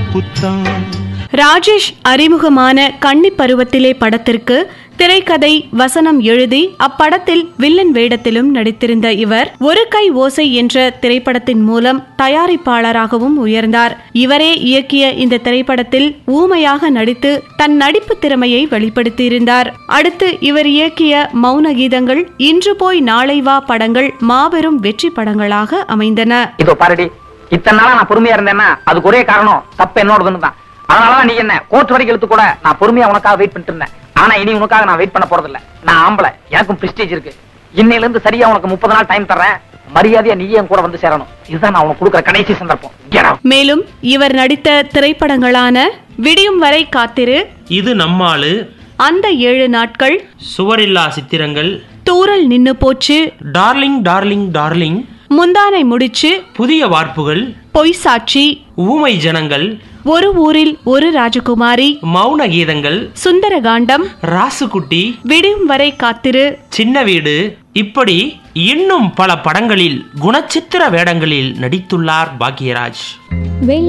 புத்தான் ராஜேஷ் அறிமுகமான கன்னி பருவத்திலே படத்திற்கு திரைக்கதை வசனம் எழுதி அப்படத்தில் வில்லன் வேடத்திலும் நடித்திருந்த இவர் ஒரு கை ஓசை என்ற திரைப்படத்தின் மூலம் தயாரிப்பாளராகவும் உயர்ந்தார் இவரே இயக்கிய இந்த திரைப்படத்தில் ஊமையாக நடித்து தன் நடிப்பு திறமையை வெளிப்படுத்தியிருந்தார் அடுத்து இவர் இயக்கிய மௌன கீதங்கள் இன்று போய் நாளை வா படங்கள் மாபெரும் வெற்றி படங்களாக அமைந்தன இதோ பாருடி இத்தனை நாளா நான் பொறுமையா இருந்தேன்னா அதுக்கு ஒரே காரணம் தப்பு என்னோடதுன்னு தான் அதனாலதான் நீ என்ன கோர்ட் வரைக்கும் இழுத்து கூட நான் பொறுமையா உனக்காக வெயிட் பண்ணிட்டு இருந்தேன் ஆனா இனி உனக்காக நான் வெயிட் பண்ண போறதில்ல நான் ஆம்பளை எனக்கும் பிரஸ்டீஜ் இருக்கு இன்னையில இருந்து சரியா உனக்கு முப்பது நாள் டைம் தர்றேன் மரியாதையா நீ என் கூட வந்து சேரணும் இதுதான் நான் உனக்கு கொடுக்குற கடைசி சந்தர்ப்பம் Get out. மேலும் இவர் நடித்த திரைப்படங்களான விடியும் வரை காத்திரு இது நம்மாளு அந்த ஏழு நாட்கள் சுவரில்லா சித்திரங்கள் தூரல் நின்னு போச்சு டார்லிங் டார்லிங் டார்லிங் முந்தானை முடிச்சு புதிய வார்ப்புகள் பொய் சாட்சி ஊமை ஜனங்கள் ஒரு ஊரில் ஒரு ராஜகுமாரி மௌன கீதங்கள் சுந்தரகாண்டம் ராசுகுட்டி விடியும் வரை காத்திரு சின்ன வீடு இப்படி இன்னும் பல படங்களில் குணச்சித்திர வேடங்களில் நடித்துள்ளார் பாக்யராஜ் வெள்ளை